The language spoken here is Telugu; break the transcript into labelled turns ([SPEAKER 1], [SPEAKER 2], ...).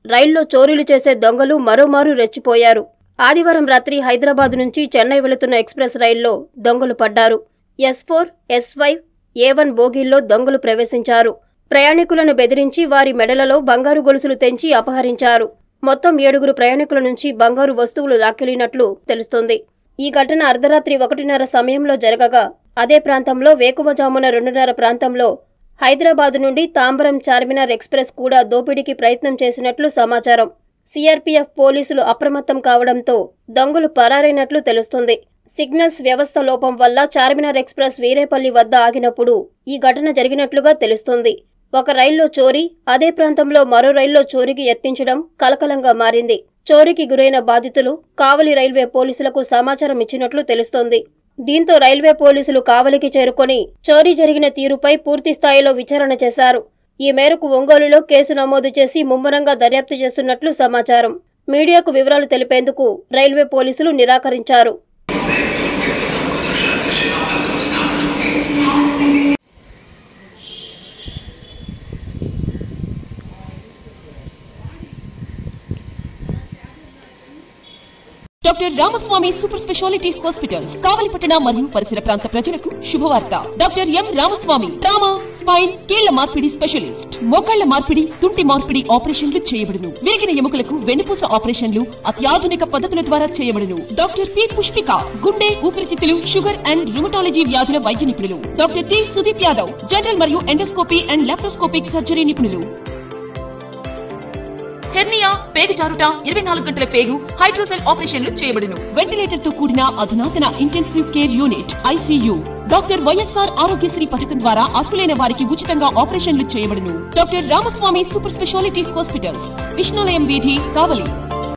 [SPEAKER 1] రైల్లో చోరీలు చేసే దొంగలు మరోమారు రెచ్చిపోయారు ఆదివారం రాత్రి హైదరాబాద్ నుంచి చెన్నై వెళుతున్న ఎక్స్ప్రెస్ రైల్లో దొంగలు పడ్డారు S four S five A one బోగీల్లో దొంగలు ప్రవేశించారు ప్రయాణికులను బెదిరించి వారి మెడలలో బంగారు గొలుసులు తెంచి అపహరించారు మొత్తం ఏడుగురు ప్రయాణికుల నుంచి బంగారు వస్తువులు లాక్కెళ్లినట్లు తెలుస్తోంది ఈ ఘటన అర్ధరాత్రి ఒకటిన్నర సమయంలో జరగగా అదే ప్రాంతంలో వేకువజామున రెండున్నర ప్రాంతంలో హైదరాబాద్ నుండి తాంబరం చార్మినార్ ఎక్స్ప్రెస్ కూడా దోపిడీకి ప్రయత్నం చేసినట్లు సమాచారం సిఆర్పీఎఫ్ పోలీసులు అప్రమత్తం కావడంతో దొంగలు పరారైనట్లు తెలుస్తుంది సిగ్నల్స్ వ్యవస్థ లోపం వల్ల చార్మినార్ ఎక్స్ప్రెస్ వీరేపల్లి వద్ద ఆగినప్పుడు ఈ ఘటన జరిగినట్లుగా తెలుస్తుంది ఒక రైల్లో చోరీ అదే ప్రాంతంలో మరో రైల్లో చోరీకి యత్నించడం కలకలంగా మారింది చోరీకి గురైన బాధితులు కావలి రైల్వే పోలీసులకు సమాచారం ఇచ్చినట్లు తెలుస్తోంది దీంతో రైల్వే పోలీసులు కావలికి చేరుకొని చోరీ జరిగిన తీరుపై పూర్తి స్థాయిలో విచారణ చేశారు ఈ మేరకు ఒంగోలులో కేసు నమోదు చేసి ముమ్మరంగా దర్యాప్తు చేస్తున్నట్లు సమాచారం మీడియాకు వివరాలు తెలిపేందుకు రైల్వే పోలీసులు నిరాకరించారు
[SPEAKER 2] doctor Ramaswamy super speciality hospitals కావలిపట్టణ మరియు పరిసర ప్రాంత ప్రజలకు శుభవార్త doctor M Ramaswamy trauma spine కీళ్ల మార్పిడి స్పెషలిస్ట్ మోకాళ్ల మార్పిడి తుంటి మార్పిడి ఆపరేషన్లు చేయబడును విరిగిన ఎముకలకు వెన్నుపూస ఆపరేషన్లు అత్యాధునిక పద్ధతుల ద్వారా చేయబడును డాక్టర్ పి పుష్పిక గుండె ఊపిరితిత్తులు షుగర్ అండ్ రుమటాలజీ వ్యాధుల వైద్య నిపుణులు doctor T Sudeep Yadav general మరియు ఎండోస్కోపీ అండ్ లాప్రోస్కోపిక్ సర్జరీ నిపుణులు హెర్నియా పేగు జారుట ఇరవై నాలుగు గంటల పేగు హైడ్రోసెల్ ఆపరేషన్లు చేయబడును వెంటిలేటర్ తో కూడిన అధునాతన intensive care unit ICU doctor YSR Aarogyasri పథకం ద్వారా అర్హులైన వారికి ఉచితంగా ఆపరేషన్లు చేయబడును doctor Ramaswamy super speciality hospitals Vishnulayam వీధి కావలి